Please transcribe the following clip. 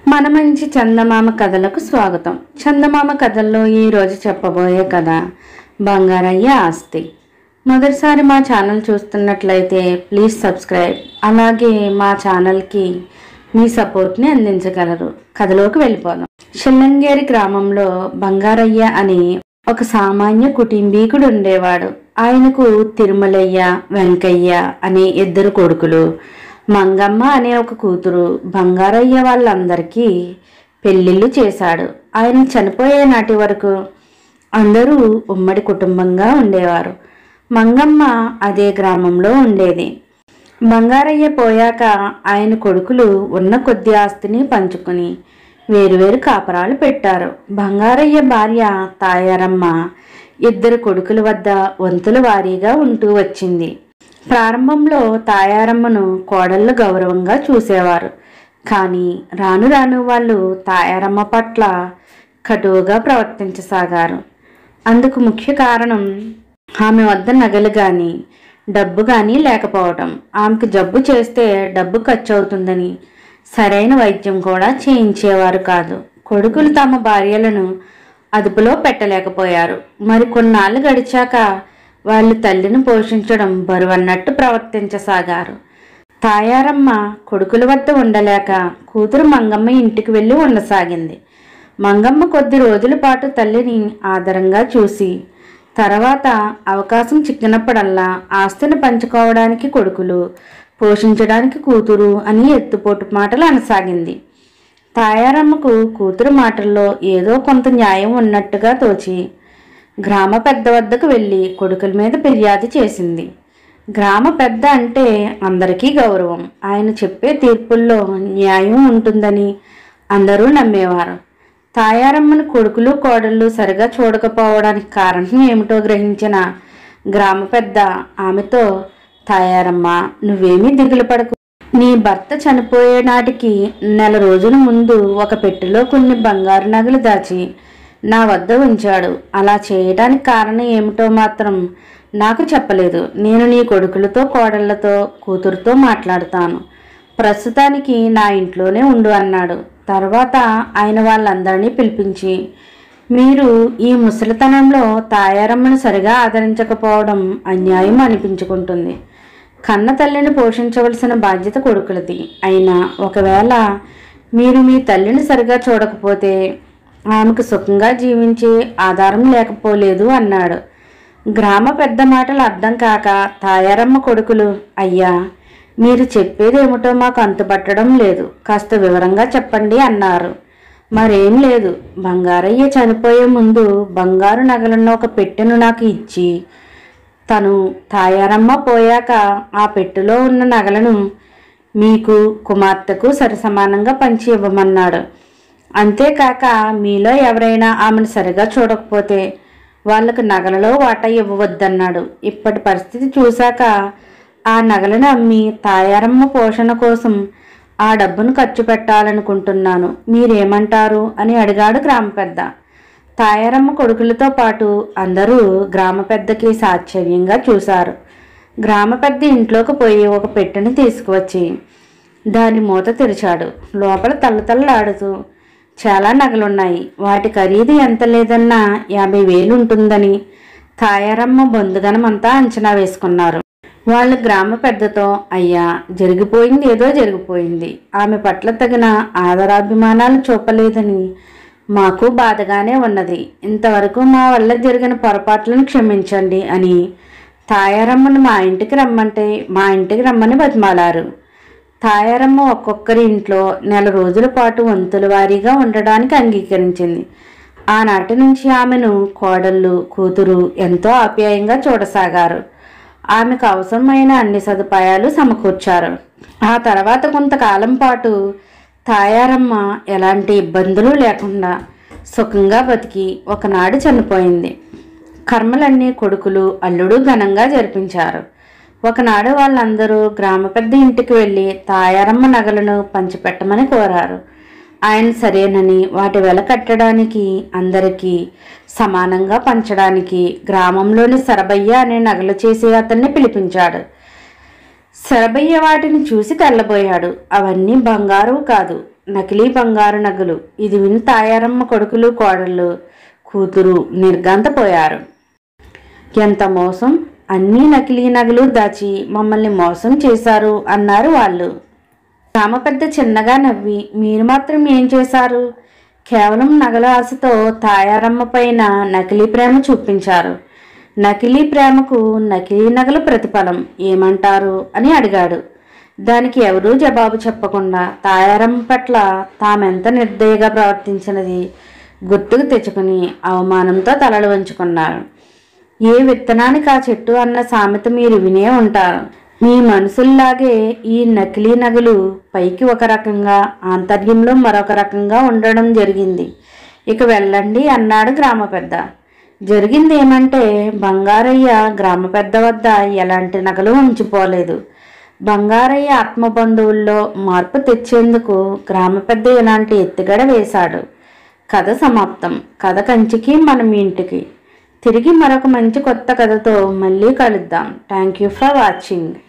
మన మంచి చందమామ కథలకు స్వాగతం చందమామ కథల్లో ఈరోజు చెప్పబోయే కథ బంగారయ్య ఆస్తి మొదటిసారి మా ఛానల్ చూస్తున్నట్లయితే ప్లీజ్ సబ్స్క్రైబ్ అలాగే మా ఛానల్కి మీ సపోర్ట్ని అందించగలరు కథలోకి వెళ్ళిపోదాం షిల్లంగేరి గ్రామంలో బంగారయ్య అని ఒక సామాన్య కుటుంబీకుడు ఉండేవాడు ఆయనకు తిరుమలయ్య వెంకయ్య అనే ఇద్దరు కొడుకులు మంగమ్మ అనే ఒక కూతురు బంగారయ్య వాళ్ళందరికీ పెళ్ళిళ్ళు చేశాడు ఆయన చనిపోయే నాటి వరకు అందరూ ఉమ్మడి కుటుంబంగా ఉండేవారు మంగమ్మ అదే గ్రామంలో ఉండేది బంగారయ్య పోయాక ఆయన కొడుకులు ఉన్న కొద్ది ఆస్తిని పంచుకుని వేరువేరు కాపరాలు పెట్టారు బంగారయ్య భార్య తాయారమ్మ ఇద్దరు కొడుకుల వద్ద వంతుల వారీగా ఉంటూ వచ్చింది ప్రారంభంలో తాయారమ్మను కోడళ్ళు గౌరవంగా చూసేవారు కానీ రాను రాను వాళ్ళు తాయారమ్మ పట్ల కటువుగా ప్రవర్తించసాగారు అందుకు ముఖ్య కారణం ఆమె వద్ద నగలు కానీ డబ్బు కానీ లేకపోవటం ఆమెకు జబ్బు చేస్తే డబ్బు ఖర్చు అవుతుందని సరైన వైద్యం కూడా చేయించేవారు కాదు కొడుకులు తమ భార్యలను అదుపులో పెట్టలేకపోయారు మరి కొన్నాళ్ళు గడిచాక వాళ్ళు తల్లిని పోషించడం బరువన్నట్టు ప్రవర్తించసాగారు తాయారమ్మ కొడుకుల వద్ద ఉండలేక కూతురు మంగమ్మ ఇంటికి వెళ్ళి ఉండసాగింది మంగమ్మ కొద్ది రోజుల పాటు తల్లిని ఆదరంగా చూసి తర్వాత అవకాశం చిక్కినప్పుడల్లా ఆస్తిని పంచుకోవడానికి కొడుకులు పోషించడానికి కూతురు అని ఎత్తుపోటు మాటలు అనసాగింది తాయారమ్మకు కూతురు మాటల్లో ఏదో కొంత న్యాయం ఉన్నట్టుగా తోచి గ్రామ పెద్ద వద్దకు వెళ్ళి కొడుకుల మీద ఫిర్యాదు చేసింది గ్రామ పెద్ద అంటే అందరికీ గౌరవం ఆయన చెప్పే తీర్పుల్లో న్యాయం ఉంటుందని అందరూ నమ్మేవారు తాయారమ్మను కొడుకులు కోడళ్ళు సరిగా చూడకపోవడానికి కారణం ఏమిటో గ్రహించిన గ్రామ పెద్ద ఆమెతో తాయారమ్మ నువ్వేమీ దిగులు పడకు నీ భర్త చనిపోయే నాటికి నెల రోజుల ముందు ఒక పెట్టెలో కొన్ని బంగారు నగలు దాచి నా వద్ద ఉంచాడు అలా చేయడానికి కారణం ఏమిటో మాత్రం నాకు చెప్పలేదు నేను నీ కొడుకులతో కోడళ్లతో కూతురుతో మాట్లాడుతాను ప్రస్తుతానికి నా ఇంట్లోనే ఉండు అన్నాడు తర్వాత ఆయన వాళ్ళందరినీ పిలిపించి మీరు ఈ ముసలితనంలో తాయారమ్మను సరిగా ఆదరించకపోవడం అన్యాయం అనిపించుకుంటుంది కన్న తల్లిని పోషించవలసిన బాధ్యత కొడుకులది అయినా ఒకవేళ మీరు మీ తల్లిని సరిగా చూడకపోతే ఆమెకు సుఖంగా జీవించే ఆధారం లేకపోలేదు అన్నాడు గ్రామ పెద్ద మాటలు అర్థం కాక తాయారమ్మ కొడుకులు అయ్యా మీరు చెప్పేదేమిటో మాకు అంతుపట్టడం లేదు కాస్త వివరంగా చెప్పండి అన్నారు మరేం లేదు బంగారయ్య చనిపోయే ముందు బంగారు నగలున్న ఒక పెట్టెను నాకు ఇచ్చి తను తాయారమ్మ పోయాక ఆ పెట్టెలో ఉన్న నగలను మీకు కుమార్తెకు సరిసమానంగా పంచి ఇవ్వమన్నాడు అంతేకాక మీలో ఎవరైనా ఆమెను సరిగా చూడకపోతే వాళ్ళకు నగలలో వాటా ఇవ్వవద్దన్నాడు ఇప్పటి పరిస్థితి చూశాక ఆ నగలను అమ్మి తాయారమ్మ పోషణ కోసం ఆ డబ్బును ఖర్చు పెట్టాలనుకుంటున్నాను మీరేమంటారు అని అడిగాడు గ్రామ పెద్ద తాయారమ్మ కొడుకులతో పాటు అందరూ గ్రామ పెద్దకి సాశ్చర్యంగా చూశారు గ్రామ పెద్ద ఇంట్లోకి పోయి ఒక పెట్టెని తీసుకువచ్చి దాని మూత తెరిచాడు లోపల తల్లతల్లాడుతూ చాలా నగలున్నాయి వాటి ఖరీదు ఎంత లేదన్నా యాభై వేలు ఉంటుందని తాయారమ్మ బంధుగణమంతా అంచనా వేసుకున్నారు వాళ్ళ గ్రామ పెద్దతో అయ్యా జరిగిపోయింది ఏదో జరిగిపోయింది ఆమె పట్ల తగిన ఆదరాభిమానాలు చూపలేదని మాకు బాధగానే ఉన్నది ఇంతవరకు మా వల్ల జరిగిన పొరపాట్లను క్షమించండి అని తాయారమ్మను మా ఇంటికి రమ్మంటే మా ఇంటికి రమ్మని బతిమాలారు తాయారమ్మ ఒక్కొక్కరి ఇంట్లో నెల రోజుల పాటు వంతుల వారీగా ఉండడానికి అంగీకరించింది ఆనాటి నుంచి ఆమెను కోడళ్ళు కూతురు ఎంతో ఆప్యాయంగా చూడసాగారు ఆమెకు అవసరమైన అన్ని సదుపాయాలు సమకూర్చారు ఆ తర్వాత కొంతకాలం పాటు తాయారమ్మ ఎలాంటి ఇబ్బందులు లేకుండా సుఖంగా బతికి ఒకనాడు చనిపోయింది కర్మలన్నీ కొడుకులు అల్లుడు ఘనంగా జరిపించారు ఒకనాడు వాళ్ళందరూ గ్రామ పెద్ద ఇంటికి వెళ్ళి తాయారమ్మ నగలను పంచిపెట్టమని కోరారు ఆయన సరేనని వాటి వెల కట్టడానికి అందరికీ సమానంగా పంచడానికి గ్రామంలోని సరబయ్య అనే నగలు చేసే అతన్ని పిలిపించాడు శరభయ్య వాటిని చూసి తెల్లబోయాడు అవన్నీ బంగారు కాదు నకిలీ బంగారు నగలు ఇది విని తాయారమ్మ కొడుకులు కోడళ్ళు కూతురు నిర్గంతపోయారు ఎంత మోసం అన్నీ నకిలీ నగలు దాచి మమ్మల్ని మోసం చేశారు అన్నారు వాళ్ళు రామ పెద్ద చిన్నగా నవ్వి మీరు మాత్రం ఏం చేశారు కేవలం నగల ఆశతో తాయారమ్మ పైన నకిలీ ప్రేమ చూపించారు నకిలీ ప్రేమకు నకిలీ నగలు ప్రతిఫలం ఏమంటారు అని అడిగాడు దానికి ఎవరూ జవాబు చెప్పకుండా తాయారమ్మ పట్ల తామెంత నిర్దయగా ప్రవర్తించినది గుర్తుకు తెచ్చుకుని అవమానంతో తలలు వంచుకున్నారు ఏ విత్తనానికి ఆ చెట్టు అన్న సామెత మీరు వినే ఉంటారు మీ మనసుల్లాగే ఈ నకిలీ నగలు పైకి ఒక రకంగా ఆంతర్యంలో మరొక రకంగా ఉండడం జరిగింది ఇక వెళ్ళండి అన్నాడు గ్రామ పెద్ద జరిగింది ఏమంటే బంగారయ్య గ్రామ పెద్ద వద్ద ఎలాంటి నగలు ఉంచిపోలేదు బంగారయ్య ఆత్మబంధువుల్లో మార్పు తెచ్చేందుకు గ్రామ పెద్ద ఇలాంటి ఎత్తుగడ వేశాడు కథ సమాప్తం కథ కంచికి మనం ఇంటికి తిరిగి మరొక మంచి కొత్త కథతో మళ్ళీ కలుద్దాం థ్యాంక్ యూ ఫర్ వాచింగ్